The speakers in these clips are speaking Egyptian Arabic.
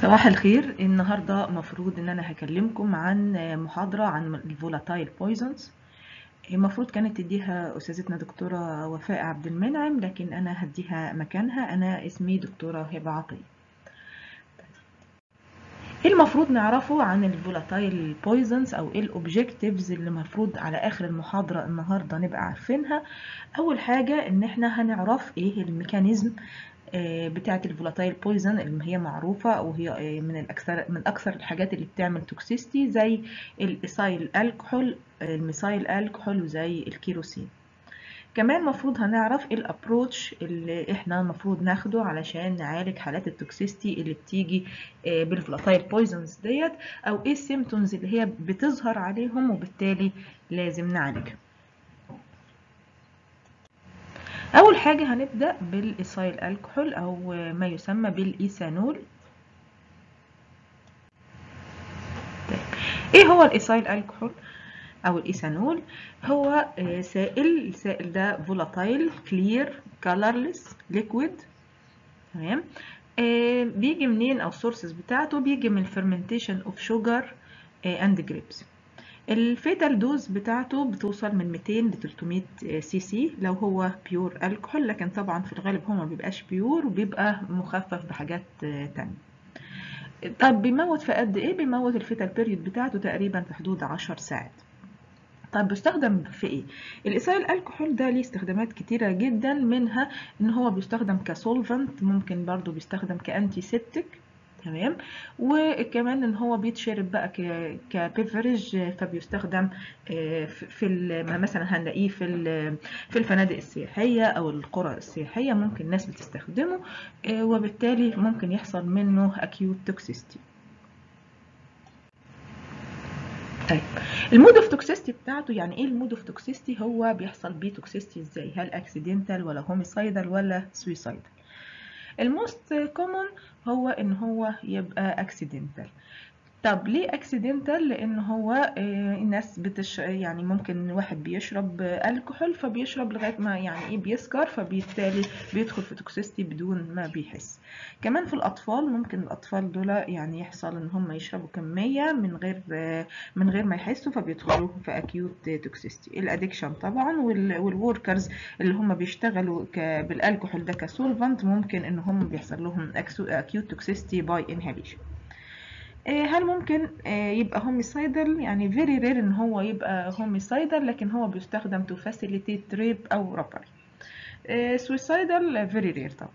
صباح الخير النهاردة مفروض ان انا هكلمكم عن محاضرة عن الفولاتايل بويزنز المفروض كانت تديها استاذتنا دكتورة وفاء عبد المنعم لكن انا هديها مكانها انا اسمي دكتورة هبة عطية ايه المفروض نعرفه عن الفولاتايل بويزنز او ايه الاوبجكتيفز اللي المفروض على اخر المحاضرة النهاردة نبقى عارفينها اول حاجة ان احنا هنعرف ايه الميكانيزم بتاعة الفولاتايل بويزن اللي هي معروفة وهي من الأكثر من أكثر الحاجات اللي بتعمل توكسيستي زي الإيثايل الكحول الميثايل الكحول وزي الكيروسين كمان المفروض هنعرف ايه الابروتش اللي احنا المفروض ناخده علشان نعالج حالات التوكسيستي اللي بتيجي بالفولاتايل بويزنز ديت او ايه السيمتومز اللي هي بتظهر عليهم وبالتالي لازم نعالجها أول حاجة هنبدأ بالإيثايل الكحول أو ما يسمى بالإيثانول طيب. إيه هو الإيثايل الكحول أو الإيثانول هو سائل السائل ده فولاتايل كلير كالرلس ليكويد تمام آه بيجي منين أو السورسز بتاعته بيجي من الفرمنتيشن اوف شوجر اند جريبس الفيتال دوز بتاعته بتوصل من 200 ل 300 سي سي لو هو بيور الكحول لكن طبعا في الغالب هو ما بيبقاش بيور وبيبقى مخفف بحاجات تانية طب بيموت في قد ايه بيموت الفيتال بيريود بتاعته تقريبا في حدود 10 ساعات طب بيستخدم في ايه الايثايل الكحول ده ليه استخدامات كتيره جدا منها ان هو بيستخدم كسولفنت ممكن برضو بيستخدم كانتي سيبتيك تمام وكمان ان هو بيتشرب بقى كبيفرج فبيستخدم في مثلا هنلاقيه في في الفنادق السياحيه او القرى السياحيه ممكن الناس بتستخدمه وبالتالي ممكن يحصل منه اكيوت توكسيستي طيب المود اوف توكسيستي بتاعته يعني ايه المود اوف توكسيستي هو بيحصل بيه توكسيستي ازاي هل اكسيدنتال ولا هوميسايدال ولا سويسايدال الموست كومون هو ان هو يبقى اكسيدنتال طب ليه اكسيدنتال لان هو الناس بتش يعني ممكن واحد بيشرب الكحول فبيشرب لغايه ما يعني ايه بيسكر فبالتالي بيدخل في توكسيستي بدون ما بيحس كمان في الاطفال ممكن الاطفال دول يعني يحصل ان هم يشربوا كميه من غير من غير ما يحسوا فبيدخلوا في اكيوت توكسيستي الادكشن طبعا والوركرز اللي هم بيشتغلوا بالالكحول ده كسولفنت ممكن ان هم بيحصل لهم اكيوت توكسيستي باي انهاليشن هل ممكن يبقى هوميسايدال يعني فيري رير ان هو يبقى هوميسايدال لكن هو بيستخدم تو فاسيليتيت ريب او رابر سويسايدال فيري رير طبعا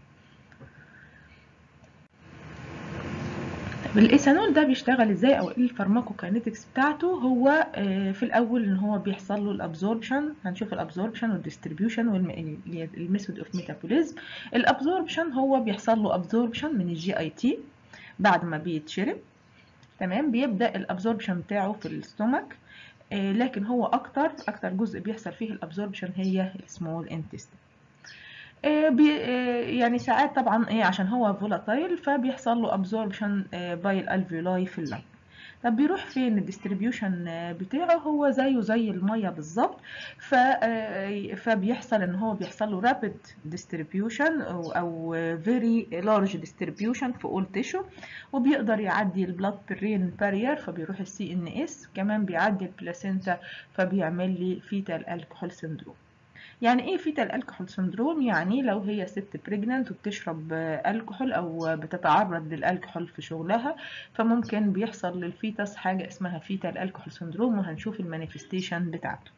الايثانول ده بيشتغل ازاي او ايه الفارماكوكاينيتكس بتاعته هو في الاول ان هو بيحصل له الابزوربشن هنشوف الابزوربشن والديستريبيوشن والميثود اوف ميتابوليزم الابزوربشن هو بيحصل له ابزوربشن من الجي اي تي بعد ما بيتشرب تمام بيبدا الابزوربشن بتاعه في الستومك آه لكن هو اكتر اكتر جزء بيحصل فيه الابزوربشن هي السمول انتستين آه آه يعني ساعات طبعا ايه عشان هو فولاتايل فبيحصل له ابزوربشن باي الالفيولاي في اللنج طب بيروح فين الديستريبيوشن بتاعه هو زيه زي الميه بالظبط ف فبيحصل ان هو بيحصل له رابيد ديستريبيوشن او فيري لارج ديستريبيوشن في اول تيشو وبيقدر يعدي البلاد برين بارير فبيروح السي ان اس كمان بيعدي البلاسينتا فبيعمل لي فيتال الكحول سندروم يعني ايه فيتال الكحول سندروم يعني لو هي ست بريجننت وبتشرب الكحول او بتتعرض للالكحول في شغلها فممكن بيحصل للفيتس حاجه اسمها فيتال الكحول سندروم وهنشوف المانيفستيشن بتاعته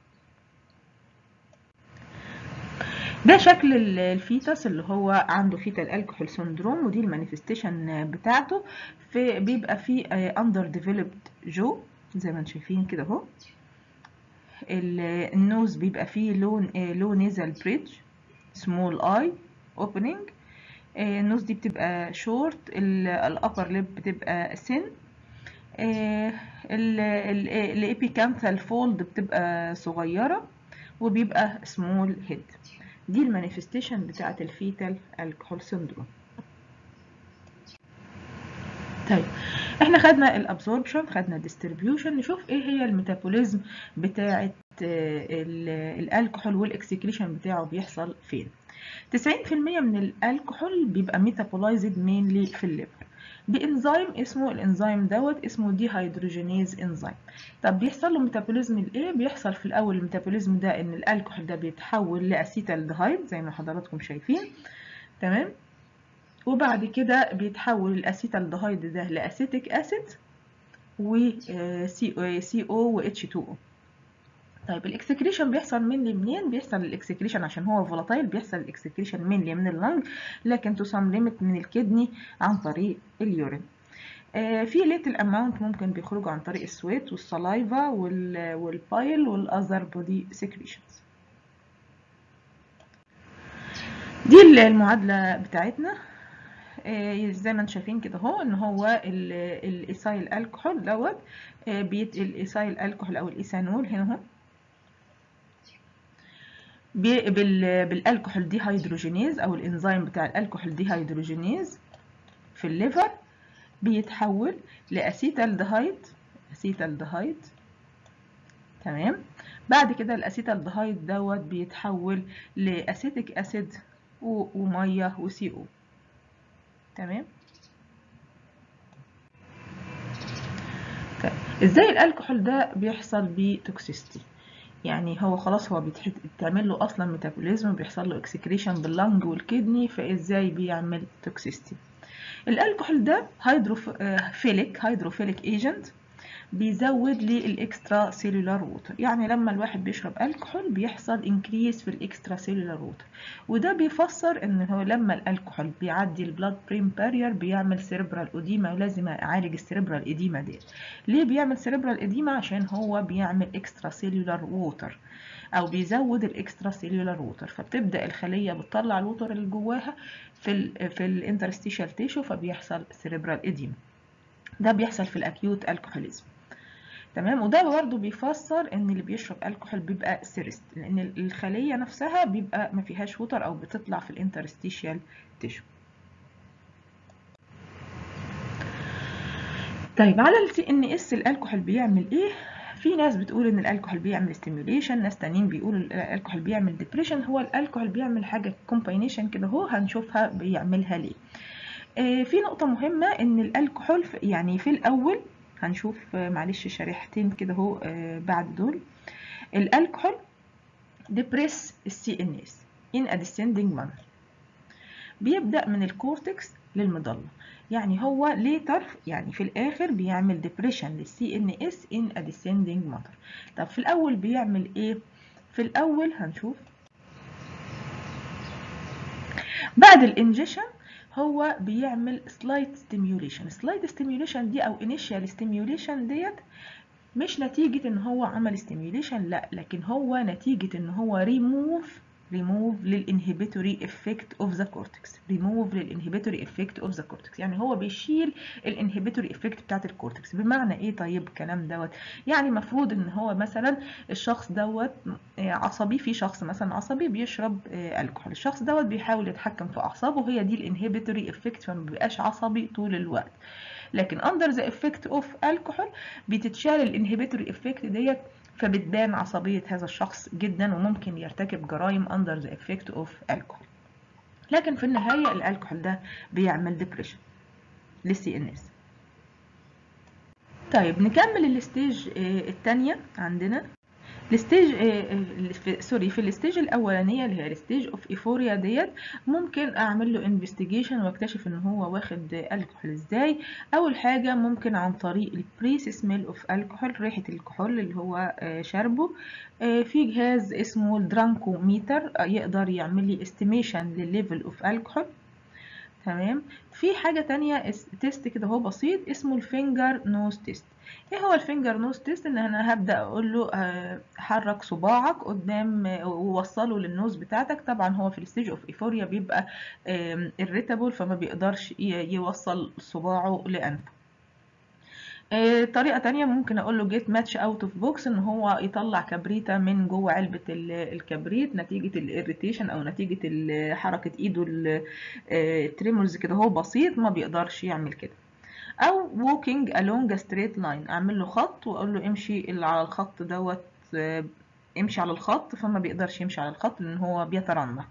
ده شكل الفيتس اللي هو عنده فيتال الكحول سندروم ودي المانيفستيشن بتاعته في بيبقى فيه اندر ديفلوبد جو زي ما انتم شايفين كده اهو النوز بيبقى فيه لون لو نيزل بريدج سمول اي اوبننج النوز دي بتبقى شورت الابر ليب بتبقى سن الابيكانثال فولد بتبقى صغيره وبيبقى سمول هيد دي المانيفستيشن بتاعه الفيتال الكحول سندروم طيب احنا خدنا الابزوربشن خدنا الديستريبيوشن نشوف ايه هي الميتابوليزم بتاعه الالكحول والاكسكريشن بتاعه بيحصل فين 90% من الالكحول بيبقى ميتابولايزد مينلي في الليفر بانزيم اسمه الانزيم دوت اسمه دي هيدروجينيز انزيم طب بيحصل له ميتابوليزم الايه بيحصل في الاول الميتابوليزم ده ان الالكحول ده بيتحول لاسيتالدهايد زي ما حضراتكم شايفين تمام وبعد كده بيتحول الاسيتالدهايد ده لاسيتيك اسيد و سي او و اتش 2 او طيب الاكسكريشن بيحصل مني منين بيحصل الاكسكريشن عشان هو فولاتايل بيحصل الاكسكريشن مني من اللنج لكن تو سام ليميت من الكدني عن طريق اليورين آه في ليتل اماونت ممكن بيخرجوا عن طريق السويت والسلايفا والبايل والاذر بودي سكريشنز دي المعادله بتاعتنا آه زي ما انتم شايفين كده اهو ان هو الايثايل الكحول دوت آه الايثايل الكحول او الايثانول هنا اهو بالالكحول دي هيدروجينيز او الانزيم بتاع الالكحول دي هيدروجينيز في الليفر بيتحول لاسيتالدهايد اسيتالدهايد تمام بعد كده الاسيتالدهايد دوت بيتحول لاسيتيك اسيد وميه وسي او تمام طيب ازاي الالكحول ده بيحصل بتوكسيستي يعني هو خلاص هو بيتعمل له اصلا ميتابوليزم وبيحصل له اكسكريشن باللنج والكدني فازاي بيعمل توكسيستي الالكحول ده هيدروفيليك هيدروفيليك ايجنت بيزود لي الاكسترا سيلولار ووتر يعني لما الواحد بيشرب الكحول بيحصل انكريس في الاكسترا سيلولار ووتر وده بيفسر ان هو لما الالكحول بيعدي البلاد برين بارير بيعمل سيربرال اديما ولازم اعالج السيربرال اديما ديت ليه بيعمل سيربرال اديما عشان هو بيعمل اكسترا سيلولار ووتر او بيزود الاكسترا سيلولار ووتر فبتبدا الخليه بتطلع الوتر اللي جواها في ال في الانترستيشال تيشو فبيحصل سيربرال اديما ده بيحصل في الاكيوت الكحوليزم تمام وده برضه بيفسر ان اللي بيشرب الكحول بيبقى سيرست لان الخليه نفسها بيبقى ما فيهاش ووتر او بتطلع في الانترستيشيال تيشو طيب على السي ان اس الالكحول بيعمل ايه في ناس بتقول ان الالكحول بيعمل ستيميوليشن ناس تانيين بيقولوا الالكحول بيعمل ديبريشن هو الالكحول بيعمل حاجه كومباينيشن كده اهو هنشوفها بيعملها ليه آه في نقطه مهمه ان الالكحول يعني في الاول هنشوف معلش شريحتين كده اهو بعد دول الالكحول ديبريس السي ان اس ان اديسندنج مانر بيبدا من الكورتكس للمضله يعني هو ليتر يعني في الاخر بيعمل ديبريشن للسي ان اس ان اديسندنج مانر طب في الاول بيعمل ايه في الاول هنشوف بعد الانجيشن هو بيعمل سلايد ستيميوليشن سلايد ستيميوليشن دي او انيشال ستيميوليشن ديت مش نتيجة ان هو عمل ستيميوليشن لا لكن هو نتيجة ان هو ريموف ريموف للانهبيتوري افكت اوف ذا كورتكس ريموف للانهبيتوري افكت اوف ذا كورتكس يعني هو بيشيل الانهبيتوري افكت بتاعت الكورتكس بمعنى ايه طيب الكلام دوت يعني المفروض ان هو مثلا الشخص دوت عصبي في شخص مثلا عصبي بيشرب الكحول الشخص دوت بيحاول يتحكم في اعصابه هي دي الانهبيتوري افكت فما بيبقاش عصبي طول الوقت لكن اندر ذا افكت اوف الكحول بتتشال الانهبيتوري افكت ديت فبتبان عصبية هذا الشخص جدا وممكن يرتكب جرائم under the effect of alcohol لكن في النهاية الالكحول ده بيعمل depression للسي ان اس طيب نكمل الستيج الثانية عندنا الستيج سوري في الستيج الاولانيه اللي هي الستيج اوف ايفوريا ديت ممكن اعمل له انفستيجيشن واكتشف ان هو واخد الكحول ازاي اول حاجه ممكن عن طريق البريس سميل اوف الكحول ريحه الكحول اللي هو شاربه في جهاز اسمه الدرانكوميتر يقدر يعمل لي استيميشن للليفل اوف الكحول تمام في حاجة تانية تيست كده هو بسيط اسمه الفينجر نوز تيست ايه هو الفينجر نوز تيست ان انا هبدأ اقول له حرك صباعك قدام ووصله للنوز بتاعتك طبعا هو في الستيج اوف ايفوريا بيبقى irritable فما بيقدرش يوصل صباعه لانفه طريقة تانية ممكن اقول له جيت ماتش اوت اوف بوكس ان هو يطلع كبريتة من جوه علبة الكبريت نتيجة الاريتيشن او نتيجة حركة ايده التريمورز كده هو بسيط ما بيقدرش يعمل كده او walking along a straight line اعمل له خط واقول له امشي اللي على الخط دوت امشي على الخط فما بيقدرش يمشي على الخط لان هو بيترنح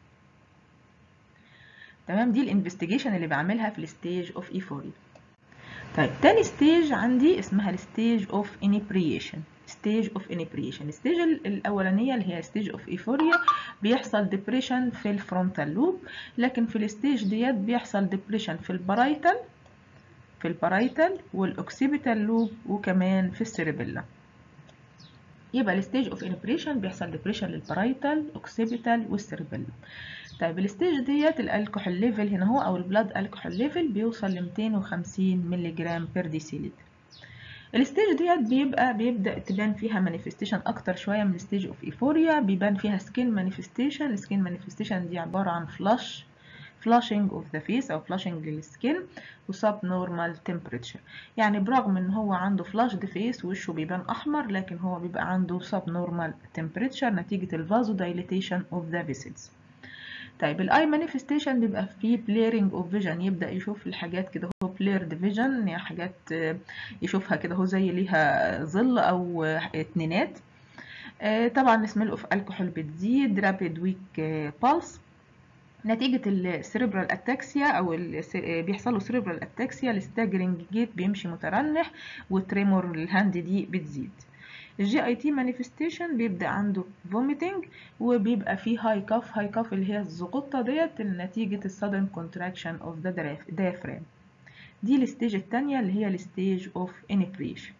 تمام دي الانفستيجيشن اللي بعملها في الستيج اوف ايفوريا طيب تاني ستيج عندي اسمها الستيج اوف انيبريشن ستيج اوف انيبريشن الستيج الاولانيه اللي هي ستيج اوف ايفوريا بيحصل ديبريشن في الفرونتال لوب لكن في الستيج ديت بيحصل ديبريشن في البرايتال في البرايتال والاوكسيبيتال لوب وكمان في السيربيلا يبقى الستيج اوف انيبريشن بيحصل ديبريشن للبرايتال اوكسيبيتال والسيربيلا طيب الستيج ديت الالكحول ليفل هنا هو او البلاد الكحول ليفل بيوصل ل 250 مللي جرام بير ديسيلتر الستيج ديت بيبقى بيبدا تبان فيها مانيفستيشن اكتر شويه من الستيج اوف ايفوريا بيبان فيها سكين مانيفستيشن السكين مانيفستيشن دي عباره عن فلاش فلاشنج اوف ذا فيس او فلاشنج للسكين وسب نورمال تمبريتشر يعني برغم ان هو عنده فلاشد فيس وشه بيبان احمر لكن هو بيبقى عنده سب نورمال تمبريتشر نتيجه الفازو دايليتيشن اوف ذا فيسلز طيب الاي مانيفستيشن بيبقى فيه بليرنج اوف فيجن يبدا يشوف الحاجات كده هو بليرد فيجن يعني حاجات يشوفها كده هو زي ليها ظل او اتنينات طبعا السميل اوف الكحول بتزيد رابيد ويك بالس نتيجة السيريبرال اتاكسيا او بيحصل له سيريبرال اتاكسيا الستاجرنج جيت بيمشي مترنح وتريمور الهاند دي بتزيد الجي اي تي مانيفستيشن بيبدا عنده فوميتنج وبيبقى فيه هاي كاف هاي كاف اللي هي الزغطه ديت نتيجه السادن كونتراكشن اوف ذا diaphragm دي الستيج الثانيه اللي هي الستيج اوف انيبريشن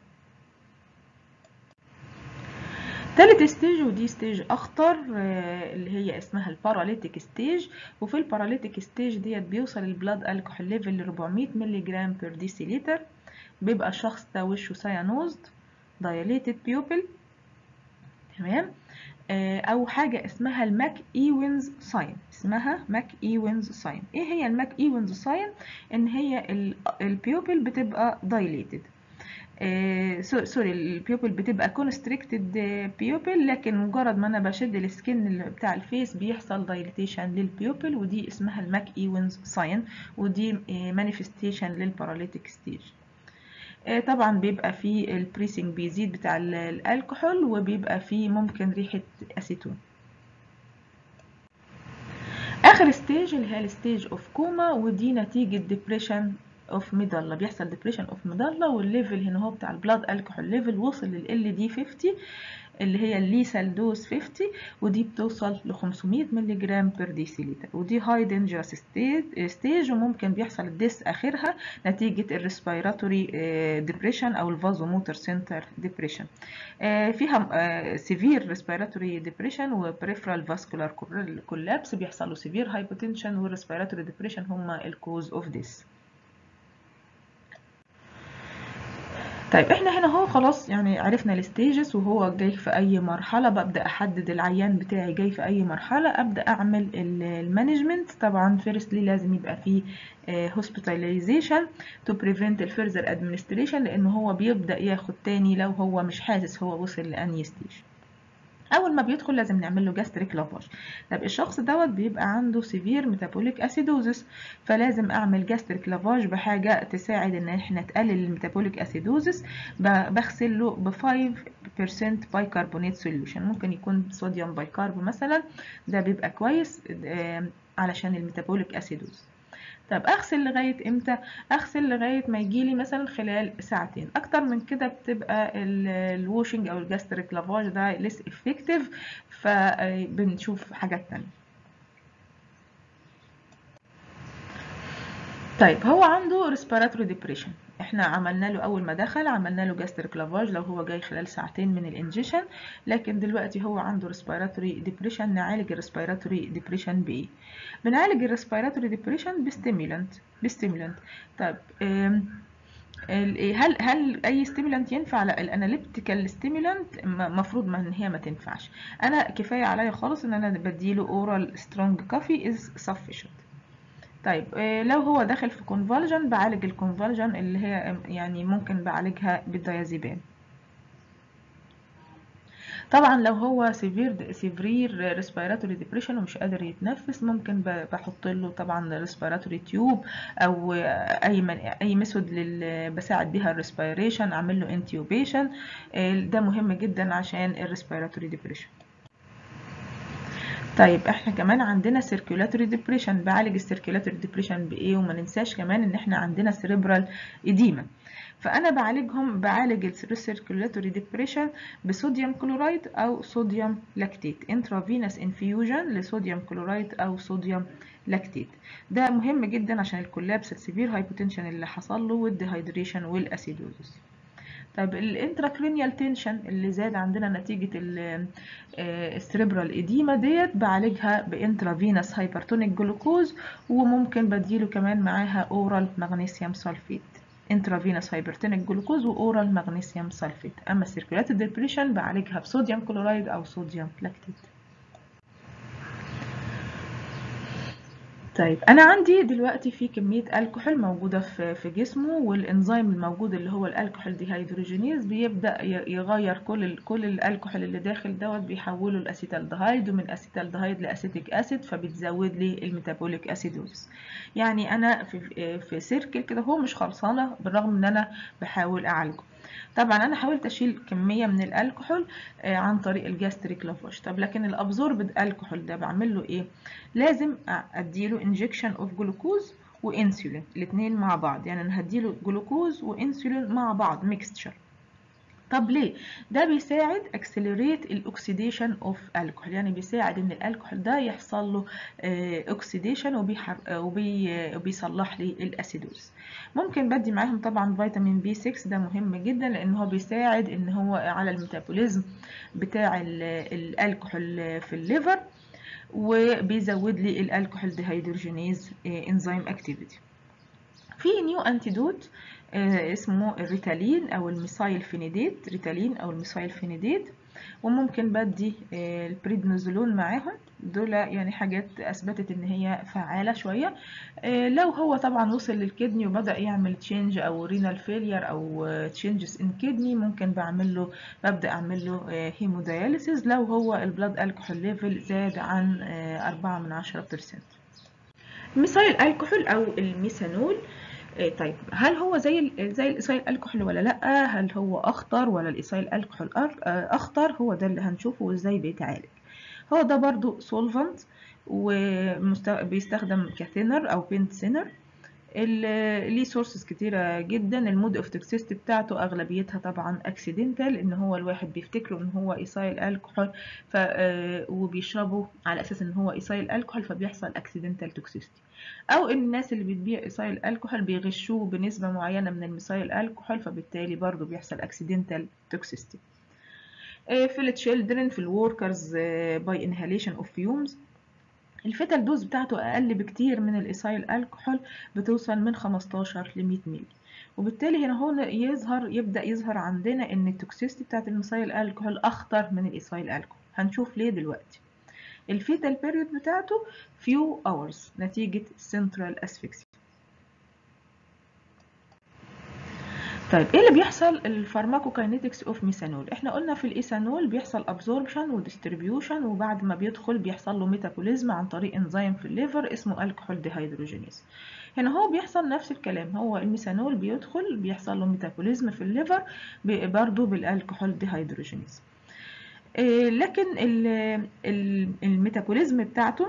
تالت ستيج ودي ستيج اخطر اللي هي اسمها الباراليتيك ستيج وفي الباراليتيك ستيج ديت بيوصل البلاد الكحول ليفل ل 400 مللي جرام بير ديسيليتر بيبقى الشخص ده وشه سيانوزد dilated pupil تمام او حاجه اسمها الماك ايونز ساين اسمها ماك ايونز ساين ايه هي الماك ايونز ساين ان هي البيوبل بتبقى dilated سوري البيوبل بتبقى كونستريكتد بيوبل لكن مجرد ما انا بشد السكن بتاع الفيس بيحصل دايليتيشن للبيوبل ودي اسمها الماك ايونز ساين ودي مانيفستيشن للباراليتيك ستيج طبعا بيبقى فيه البريسنج بيزيد بتاع الكحول وبيبقى فيه ممكن ريحة اسيتون اخر ستيج اللي هي الستيج اوف كوما ودي نتيجة ديبريشن اوف ميدالا بيحصل ديبريشن اوف ميدالا والليفل هنا هو بتاع البلاد الكحول ليفل وصل لل دي 50 اللي هي الليسال دوز 50 ودي بتوصل ل 500 مللي جرام بير ديسيليتر ودي هاي دينجرس ستيج وممكن بيحصل الديس اخرها نتيجه الريسبيراتوري ديبريشن او الفازو موتور سنتر ديبريشن فيها سيفير ريسبيراتوري ديبريشن وبريفرال فاسكولار كولابس بيحصلوا سيفير هايبوتنشن والريسبيراتوري ديبريشن هما الكوز اوف ديس طيب احنا هنا هو خلاص يعني عرفنا الستيجز وهو جاي في اي مرحله ببدا احدد العيان بتاعي جاي في اي مرحله ابدا اعمل المانجمنت طبعا فيرستلي لازم يبقى فيه hospitalization to prevent الفيرذر administration لان هو بيبدا ياخد تاني لو هو مش حاسس هو وصل لاني ستيج اول ما بيدخل لازم نعمل له جاستريك لافاج طب الشخص دوت بيبقى عنده سيفير ميتابوليك اسيدوزس فلازم اعمل جاستريك لافاج بحاجه تساعد ان احنا تقلل الميتابوليك اسيدوزس بغسل له ب 5% بايكربونات سوليوشن ممكن يكون صوديوم بايكارب مثلا ده بيبقى كويس علشان الميتابوليك اسيدوزس طب اغسل لغايه امتى اغسل لغايه ما يجيلي مثلا خلال ساعتين اكتر من كده بتبقى الواشنج او الجاستريك لافاج ده ليس افكتيف فبنشوف حاجات تانية طيب هو عنده respiratory depression احنا عملنا له اول ما دخل عملنا له جاستريك لافاج لو هو جاي خلال ساعتين من الانجيشن لكن دلوقتي هو عنده ريسبيراتوري ديبريشن نعالج الريسبيراتوري ديبريشن بايه بنعالج الريسبيراتوري ديبريشن بستيمولانت بستيمولانت طيب هل هل اي ستيمولانت ينفع لا الاناليبتيكال ستيمولانت مفروض ما ان هي ما تنفعش انا كفايه عليا خالص ان انا بديله اورال سترونج كافي از سفيشنت طيب لو هو داخل في كونفالجن بعالج الكونفالجن اللي هي يعني ممكن بعالجها بالديازيبام طبعا لو هو سيفير سيفير ريسبيراتوري ديبريشن ومش قادر يتنفس ممكن بحط له طبعا ريسبيراتوري تيوب او اي من اي ميثود بساعد بيها الريسبيريشن اعمل له انتيوبيشن ده مهم جدا عشان الريسبيراتوري ديبريشن طيب احنا كمان عندنا circulatory depression بعالج السيركيولاتوري ديبريشن بايه وما ننساش كمان ان احنا عندنا cerebral edema فانا بعالجهم بعالج السيركيولاتوري ديبريشن بصوديوم كلورايد او صوديوم لاكتيت انترافينوس انفيوجن لصوديوم كلورايد او صوديوم لاكتيت ده مهم جدا عشان الكولابس السيفير هايبوتنشن اللي حصل له والديهايدريشن والاسيدوزس طيب الانتراكرينيال تنشن اللي زاد عندنا نتيجة السريبرال اديما ديت بعالجها بانترافينوس هايبرتونيك جلوكوز وممكن بديله كمان معاها اورال مغنيسيوم سلفيت انترافينوس هايبرتونيك جلوكوز واورال مغنيسيوم سلفيت اما السيركولات ديبريشن بعالجها بصوديوم كلورايد او صوديوم لاكتيت طيب انا عندي دلوقتي في كميه الكحول موجوده في في جسمه والانزيم الموجود اللي هو الالكحول ديهيدروجينيز بيبدا يغير كل ال كل الالكحول اللي داخل دوت بيحوله لاسيتالدهايد ومن اسيتالدهايد لاسيتيك اسيد فبتزود لي الميتابوليك اسيدوز يعني انا في في سيركل كده هو مش خلصانه بالرغم ان انا بحاول اعالجه طبعا انا حاولت اشيل كميه من الالكحول عن طريق الجاستريك لافاش طب لكن الابزوربد الكحول ده بعمل له ايه لازم اديله انجكشن اوف جلوكوز وانسولين الاثنين مع بعض يعني انا هديله جلوكوز وانسولين مع بعض ميكستشر طب ليه ده بيساعد اكسلريت الاكسيديشن اوف الكحول يعني بيساعد ان الالكحول ده يحصل له اوكسيديشن وبي وبيصلح لي الاسيدوز ممكن بدي معاهم طبعا فيتامين بي 6 ده مهم جدا لان هو بيساعد ان هو على الميتابوليزم بتاع الالكحول في الليفر وبيزود لي الالكحول ديهيدروجينيز انزيم اكتيفيتي في نيو انتيدوت اسمه الريتالين او الميثايل فينيديت ريتالين او الميثايل فينيديت وممكن بدي البريدنيزولون معاهم دول يعني حاجات اثبتت ان هي فعاله شويه لو هو طبعا وصل للكدني وبدا يعمل تشينج او رينال فيلير او تشينجز ان كدني ممكن بعمل له ببدا اعمل له هيمودياليسيس لو هو البلاد الكحول ليفل زاد عن 4 من 10% الميثايل الكحول او الميثانول طيب هل هو زي زي الايثايل الكحول ولا لا هل هو اخطر ولا الايثايل الكحول اخطر هو ده اللي هنشوفه وازاي بيتعالج هو ده برضو سولفنت وبيستخدم كثينر او بنت سينر ليه سورسز كتيرة جدا المود اوف توكسيستي بتاعته اغلبيتها طبعا اكسيدنتال ان هو الواحد بيفتكره ان هو ايثايل الكحول ف وبيشربه على اساس ان هو ايثايل الكحول فبيحصل اكسيدنتال توكسيستي او ان الناس اللي بتبيع ايثايل الكحول بيغشوه بنسبة معينة من الميثايل الكحول فبالتالي برضو بيحصل اكسيدنتال توكسيستي في التشيلدرن في الوركرز باي انهاليشن اوف فيومز الفيتال دوز بتاعته اقل بكتير من الايثايل الكحول بتوصل من 15 ل 100 مللي وبالتالي هنا هون يظهر يبدا يظهر عندنا ان التوكسيستي بتاعت الميثايل الكحول اخطر من الايثايل الكحول هنشوف ليه دلوقتي الفيتال بيريود بتاعته few hours نتيجة central asphyxia طيب ايه اللي بيحصل الفارماكوكاينيتكس اوف ميثانول احنا قلنا في الايثانول بيحصل ابزوربشن وديستريبيوشن وبعد ما بيدخل بيحصل له ميتابوليزم عن طريق انزيم في الليفر اسمه الكحول ديهيدروجينيز هنا هو بيحصل نفس الكلام هو الميثانول بيدخل بيحصل له ميتابوليزم في الليفر برضه بالالكحول ديهيدروجينيز لكن الميتابوليزم بتاعته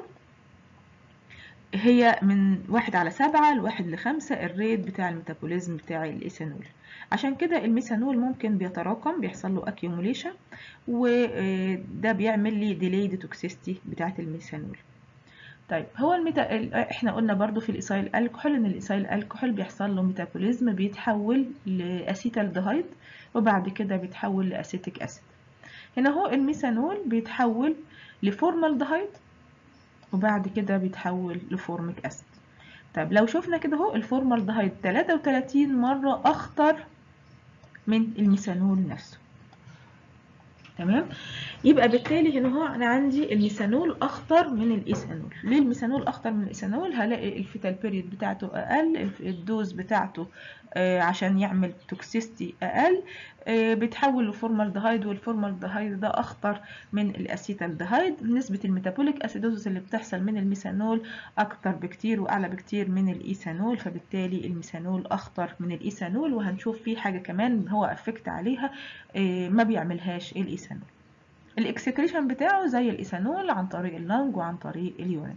هي من واحد على سبعة لواحد لخمسة الريت بتاع الميتابوليزم بتاع الإيثانول عشان كده الميثانول ممكن بيتراكم بيحصل له accumulation وده بيعمل لي delayed toxicity بتاعة الميثانول طيب هو الميتا... احنا قلنا برضو في الايثايل الكحول ان الايثايل الكحول بيحصل له ميتابوليزم بيتحول لاسيتالدهايد وبعد كده بيتحول لاسيتيك اسيد هنا هو الميثانول بيتحول لفورمالدهايد وبعد كده بيتحول لفورميك اسيد طيب لو شفنا كده اهو الفورمالدهايد 33 مرة اخطر من الميثانول نفسه تمام يبقى بالتالي هنا هو انا عندي الميثانول اخطر من الايثانول ليه الميثانول اخطر من الايثانول هلاقي الفيتال بيريود بتاعته اقل الدوز بتاعته آه عشان يعمل توكسيستي اقل آه بتحول لفورمالدهايد والفورمالدهايد ده اخطر من الاسيتالدهايد نسبة الميتابوليك اسيدوزس اللي بتحصل من الميثانول اكتر بكتير واعلى بكتير من الايثانول فبالتالي الميثانول اخطر من الايثانول وهنشوف فيه حاجة كمان هو افكت عليها آه ما بيعملهاش الايثانول الاكسكريشن بتاعه زي الايثانول عن طريق اللنج وعن طريق اليورين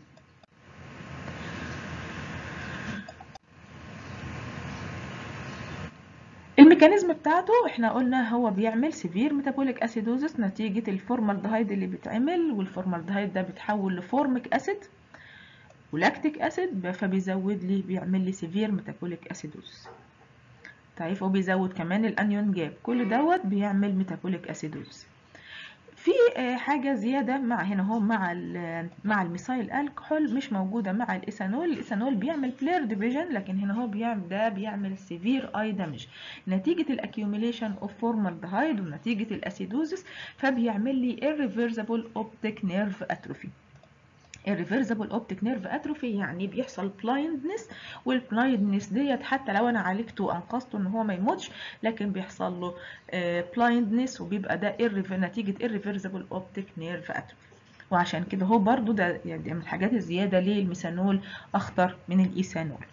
الميكانيزم بتاعته احنا قلنا هو بيعمل سيفير ميتابوليك اسيدوزس نتيجة الفورمالدهيد اللي بيتعمل والفورمالدهيد ده بيتحول لفورميك اسيد ولاكتيك اسيد فبيزود لي بيعمل لي سيفير ميتابوليك اسيدوزس طيب وبيزود كمان الانيون جاب كل دوت بيعمل ميتابوليك اسيدوزس في حاجه زياده مع هنا هو مع مع الميثايل الكحول مش موجوده مع الايثانول الايثانول بيعمل بلير ديفيجن لكن هنا هو بيعمل ده بيعمل سيفير اي دامج نتيجه الاكيوميليشن اوف فورمالدهايد ونتيجه الاسيدوزس فبيعمل لي irreversible optic nerve atrophy irreversible optic nerve atrophy يعني بيحصل blindness والبلايندنس ديت حتى لو انا عالجته وانقذته ان هو ما يموتش لكن بيحصل له blindness وبيبقى ده نتيجة irreversible optic nerve atrophy وعشان كده هو برضو ده يعني من الحاجات الزيادة ليه الميثانول اخطر من الايثانول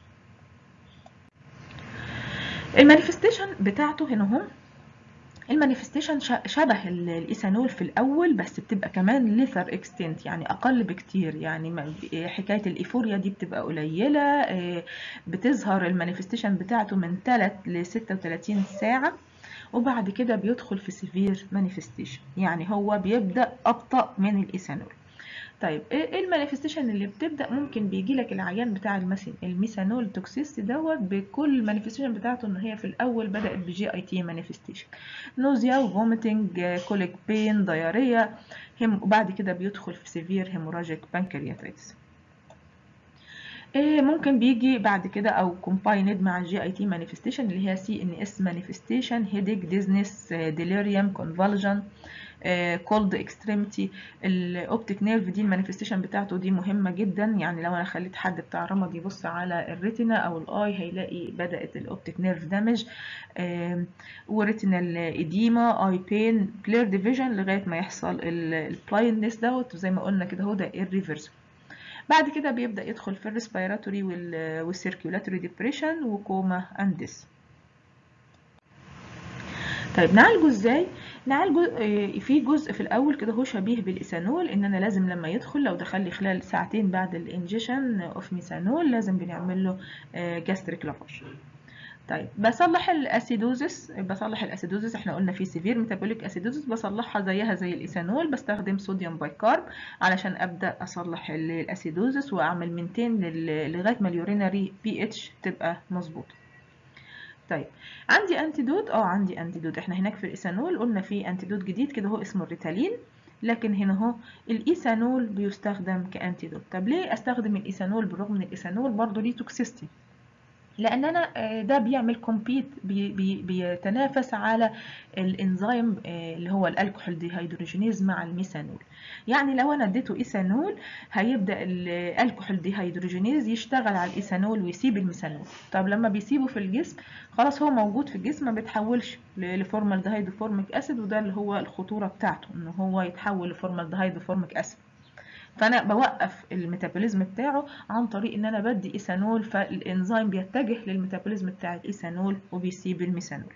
المانيفستيشن بتاعته هنا هم المانيفستيشن شبه الايثانول في الاول بس بتبقى كمان ليثر اكستنت يعني اقل بكتير يعني حكايه الايفوريا دي بتبقى قليله بتظهر المانيفستيشن بتاعته من 3 ل 36 ساعه وبعد كده بيدخل في سيفير مانيفستيشن يعني هو بيبدا ابطا من الايثانول طيب ايه المانيفستيشن اللي بتبدا ممكن بيجي لك العيان بتاع المثل الميثانول توكسيستي دوت بكل المانيفستيشن بتاعته ان هي في الاول بدات بجي اي تي مانيفستيشن نوزيا وفوميتنج كوليك بين دايريا وبعد كده بيدخل في سيفير هيموراجيك بانكرياتايتس إيه ممكن بيجي بعد كده او كومبايند مع الجي اي تي مانيفستيشن اللي هي سي ان اس مانيفستيشن هيديك ديزنس ديليريوم كونفالجن كولد اكستريمتي الاوبتيك نيرف دي المانيفستيشن بتاعته دي مهمه جدا يعني لو انا خليت حد بتاع رمد يبص على الريتنا او الاي هيلاقي بدات الاوبتيك نيرف دامج وريتينال ايديما اي بين بلير ديفيجن لغايه ما يحصل البلايندنس دوت وزي ما قلنا كده هو ده irreversible بعد كده بيبدا يدخل في الريسبيراتوري والسيركيولاتوري ديبريشن وكوما اندس طيب نعالجه ازاي نعالجه في جزء في الاول كده هو شبيه بالايثانول ان انا لازم لما يدخل لو دخل لي خلال ساعتين بعد الانجيشن اوف ميثانول لازم بنعمل له جاستريك لافاج طيب بصلح الاسيدوزس بصلح الاسيدوزس احنا قلنا في سيفير ميتابوليك اسيدوزس بصلحها زيها زي الايثانول بستخدم صوديوم بايكارب علشان ابدا اصلح الاسيدوزس واعمل منتين لغايه ما اليورينري بي اتش تبقى مظبوطه طيب عندي انتيدوت اه عندي انتيدوت احنا هناك في الايثانول قلنا في انتيدوت جديد كده هو اسمه الريتالين لكن هنا اهو الايثانول بيستخدم كانتيدوت طب ليه استخدم الايثانول بالرغم ان الايثانول برضه ليه توكسيستي لان انا ده بيعمل كومبيت بي بي بيتنافس على الانزيم اللي هو الالكحول ديهيدروجينيز مع الميثانول يعني لو انا اديته ايثانول هيبدا الالكحول ديهيدروجينيز يشتغل على الايثانول ويسيب الميثانول طب لما بيسيبه في الجسم خلاص هو موجود في الجسم ما بيتحولش لفورمالدهيد وفورميك اسيد وده اللي هو الخطوره بتاعته ان هو يتحول لفورمالدهيد وفورميك اسيد فانا بوقف الميتابوليزم بتاعه عن طريق ان انا بدي ايثانول فالانزيم بيتجه للميتابوليزم بتاع الايثانول وبيسيب الميثانول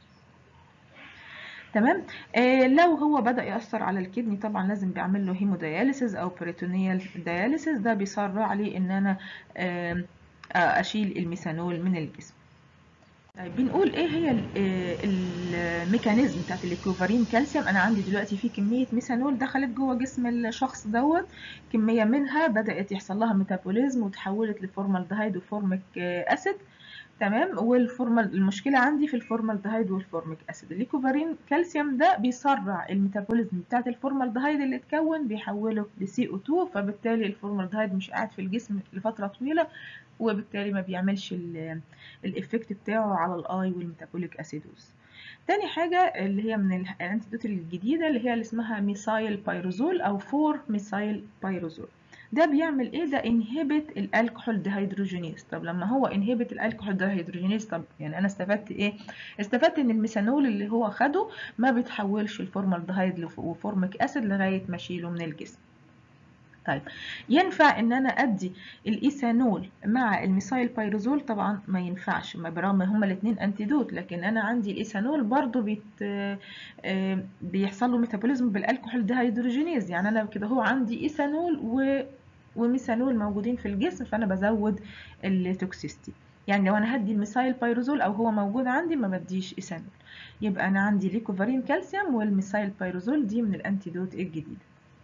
تمام آه لو هو بدا ياثر على الكدني طبعا لازم بيعمل له هيمودياليسيس او بريتونيال دياليسيس ده بيسرع لي ان انا آه اشيل الميثانول من الجسم طيب بنقول ايه هي الميكانيزم بتاعت الكلوفارين كالسيوم انا عندي دلوقتي في كميه ميثانول دخلت جوه جسم الشخص دوت كميه منها بدات يحصل لها ميتابوليزم وتحولت لفورمالدهيد وفورميك اسيد تمام والفورمال المشكله عندي في الفورمالدهيد والفورميك اسيد الليكوفارين كالسيوم ده بيسرع الميتابوليزم بتاعت الفورمالدهيد اللي اتكون بيحوله لسي او 2 فبالتالي الفورمالدهيد مش قاعد في الجسم لفتره طويله وبالتالي ما بيعملش الافكت بتاعه على الاي والميتابوليك اسيدوز تاني حاجة اللي هي من الانتيدوت الجديدة اللي هي اللي اسمها ميثايل بايروزول او 4 ميثايل بايروزول ده بيعمل ايه ده انهبت الالكحول ديهيدروجينيز طب لما هو انهبت الالكحول ديهيدروجينيز طب يعني انا استفدت ايه استفدت ان الميثانول اللي هو خده ما بيتحولش لفورمالدهيد وفورميك اسيد لغايه ما اشيله من الجسم طيب ينفع ان انا ادي الايثانول مع الميثايل بايروزول طبعا ما ينفعش ما برغم هما الاثنين انتيدوت لكن انا عندي الايثانول برضو بيت بيحصل له ميتابوليزم بالالكحول دهيدروجينيز يعني انا كده هو عندي ايثانول و وميثانول موجودين في الجسم فانا بزود التوكسيستي يعني لو انا هدي الميثايل بايروزول او هو موجود عندي ما بديش ايثانول يبقى انا عندي ليكوفارين كالسيوم والميثايل بايروزول دي من الانتيدوت الجديده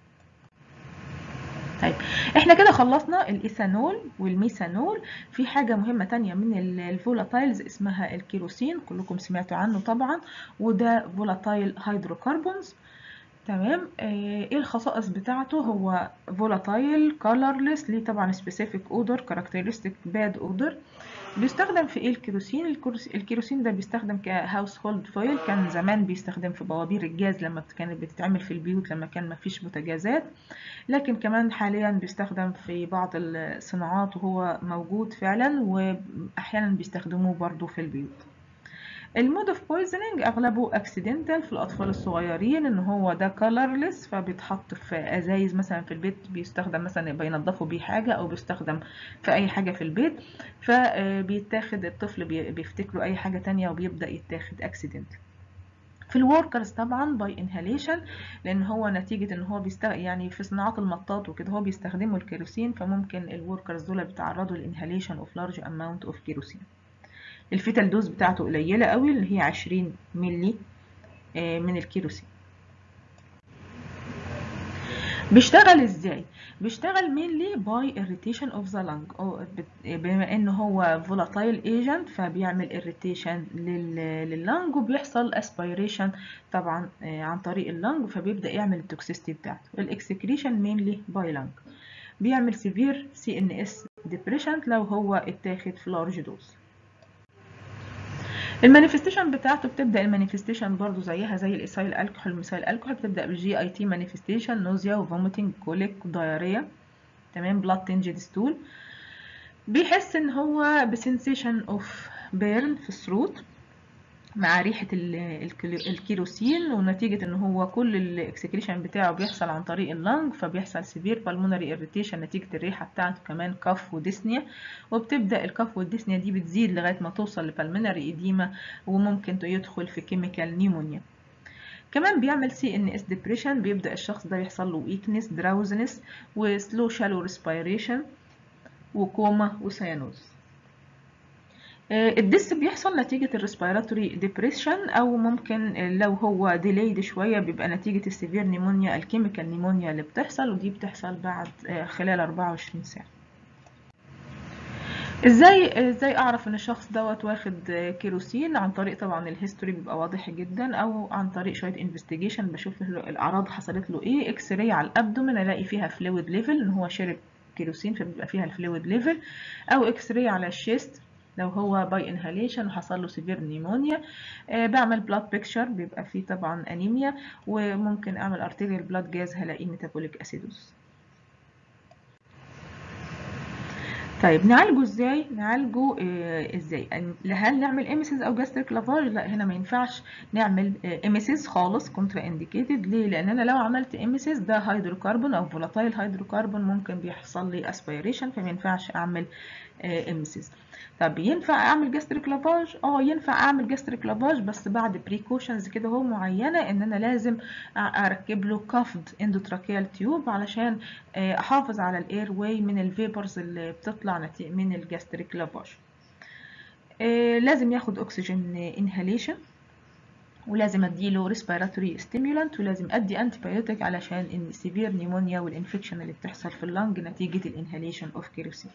طيب احنا كده خلصنا الايثانول والميثانول في حاجه مهمه تانية من الفولاتايلز اسمها الكيروسين كلكم سمعتوا عنه طبعا وده فولاتايل هيدروكربونز تمام ايه الخصائص بتاعته هو فولاتايل كولرلس ليه طبعا سبيسيفيك اودر كاركترستيك باد اودر بيستخدم في ايه الكيروسين الكيروسين ده بيستخدم كهاوس هولد فويل كان زمان بيستخدم في بوابير الجاز لما كانت بتتعمل في البيوت لما كان مفيش بوتاجازات لكن كمان حاليا بيستخدم في بعض الصناعات وهو موجود فعلا واحيانا بيستخدموه برضو في البيوت المود اوف بويزنينج اغلبه اكسيدنتال في الاطفال الصغيرين ان هو ده كولرلس فبيتحط في ازايز مثلا في البيت بيستخدم مثلا بينضفوا بيه حاجه او بيستخدم في اي حاجه في البيت فبيتاخد الطفل بيفتكروا اي حاجه تانية وبيبدا يتاخد اكسيدنت في الوركرز طبعا باي انهاليشن لان هو نتيجه ان هو بيستغ... يعني في صناعات المطاط وكده هو بيستخدموا الكيروسين فممكن الوركرز دول بيتعرضوا للانهاليشن اوف لارج اماونت اوف كيروسين الفيتال دوز بتاعته قليلة قوي اللي هي 20 ملي من الكيروسين بيشتغل ازاي بيشتغل mainly by irritation of the lung أو بما ان هو volatile agent فبيعمل irritation لللنج وبيحصل aspiration طبعا عن طريق اللنج فبيبدأ يعمل التوكسيستي بتاعته الاكسكريشن mainly by lung بيعمل severe CNS depression لو هو اتاخد في large dose المانيفستيشن بتاعته بتبدا المانيفستيشن برضو زيها زي الايثايل الكحول الميثايل الكحول بتبدا بالجي اي تي مانيفستيشن نوزيا وفوميتنج كوليك ودايريا تمام بلاد تنجد ستول بيحس ان هو بسنسيشن اوف بيرن في الثروت مع ريحة الكيروسين ونتيجة ان هو كل الاكسكريشن بتاعه بيحصل عن طريق اللنج فبيحصل سيفير بالمونري اريتيشن نتيجة الريحة بتاعته كمان كف وديسنيا وبتبدأ الكف والديسنيا دي بتزيد لغاية ما توصل لبالمونري اديما وممكن يدخل في كيميكال نيمونيا كمان بيعمل سي ان اس ديبريشن بيبدأ الشخص ده يحصل له ويكنس دراوزنس وسلو شالو ريسبيريشن وكوما وسيانوز الدس بيحصل نتيجة الريسبيراتوري ديبريشن أو ممكن لو هو ديليد شوية بيبقى نتيجة السيفير نيمونيا الكيميكال نيمونيا اللي بتحصل ودي بتحصل بعد خلال 24 ساعة ازاي ازاي اعرف ان الشخص دوت واخد كيروسين عن طريق طبعا الهيستوري بيبقى واضح جدا او عن طريق شويه انفستيجيشن بشوف الاعراض حصلت له ايه اكس راي على الابدومن الاقي فيها فلويد ليفل ان هو شرب كيروسين فبيبقى فيها الفلويد ليفل او اكس راي على الشيست لو هو باي انهاليشن وحصل له سيفير نيمونيا آه بعمل بلاد بيكتشر بيبقى فيه طبعا انيميا وممكن اعمل ارتيريال بلاد جاز هلاقيه ميتابوليك اسيدوز طيب نعالجه ازاي نعالجه آه ازاي هل نعمل اميسيز او جاستريك لافاج لا هنا ما ينفعش نعمل آه اميسيز خالص كونترا انديكيتد ليه لان انا لو عملت اميسيز ده هيدروكربون او فولاتايل هيدروكربون ممكن بيحصل لي اسبيريشن فما ينفعش اعمل آه اميسيز طب ينفع اعمل جاستريك لافاج اه ينفع اعمل جاستريك لافاج بس بعد بريكوشنز كده هو معينه ان انا لازم اركب له كافد اندوتراكيال تيوب علشان احافظ على الاير واي من الفيبرز اللي بتطلع من الجاستريك لافاج لازم ياخد اكسجين انهاليشن ولازم اديله ريسبيراتوري ستيمولانت ولازم ادي انتي بايوتيك علشان السيفير نيمونيا والانفكشن اللي بتحصل في اللنج نتيجه الانهاليشن اوف كيروسين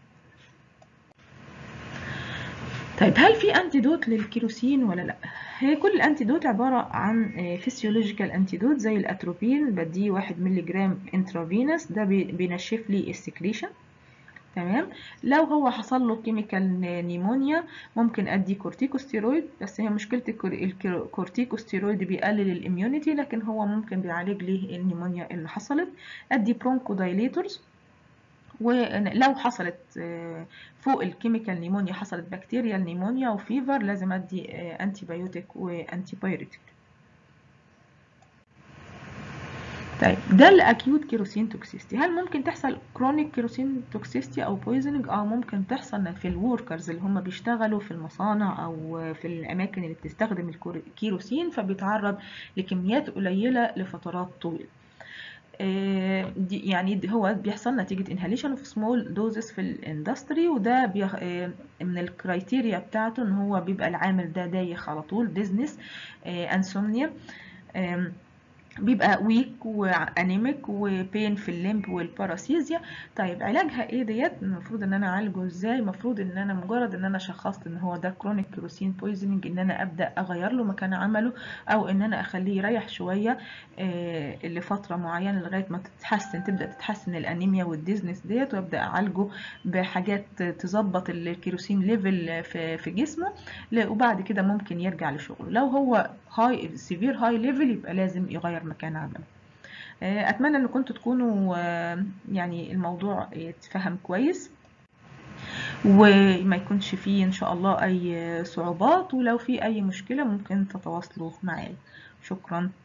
طيب هل في انتيدوت للكيروسين ولا لا هي كل الانتيدوت عبارة عن فيسيولوجيكال انتيدوت زي الاتروبين بديه واحد ملي جرام انترافينوس ده بينشف لي السكريشن تمام لو هو حصل له كيميكال نيمونيا ممكن ادي كورتيكوستيرويد بس هي مشكله الكورتيكوستيرويد بيقلل الاميونيتي لكن هو ممكن بيعالج لي النيمونيا اللي حصلت ادي برونكو دايليتورز ولو حصلت فوق الكيميكال نيمونيا حصلت بكتيريال نيمونيا وفيفر لازم ادي انتي بايوتيك وانتي بايريتيك طيب ده الاكيوت كيروسين توكسيستي هل ممكن تحصل كرونيك كيروسين توكسيستي او بويزنج اه ممكن تحصل في الوركرز اللي هم بيشتغلوا في المصانع او في الاماكن اللي بتستخدم الكيروسين فبيتعرض لكميات قليله لفترات طويله دي يعني هو بيحصل نتيجة inhalation of small doses في الاندستري وده بيخ... من الكرايتيريا بتاعته ان هو بيبقى العامل ده دايخ على طول ديزنس انسومنيا بيبقى ويك وانيميك وبين في الليمب والباراسيزيا طيب علاجها ايه ديت المفروض ان انا اعالجه ازاي المفروض ان انا مجرد ان انا شخصت ان هو ده كرونيك كيروسين بويزنينج ان انا ابدا اغير له مكان عمله او ان انا اخليه يريح شويه آه لفتره معينه لغايه ما تتحسن تبدا تتحسن الانيميا والديزنس ديت وابدا اعالجه بحاجات تظبط الكيروسين ليفل في, في جسمه وبعد كده ممكن يرجع لشغله لو هو هاي سيفير هاي ليفل يبقى لازم يغير مكان عمله اتمنى ان كنتوا تكونوا يعني الموضوع يتفهم كويس وما يكونش فيه ان شاء الله اي صعوبات ولو في اي مشكلة ممكن تتواصلوا معايا شكرا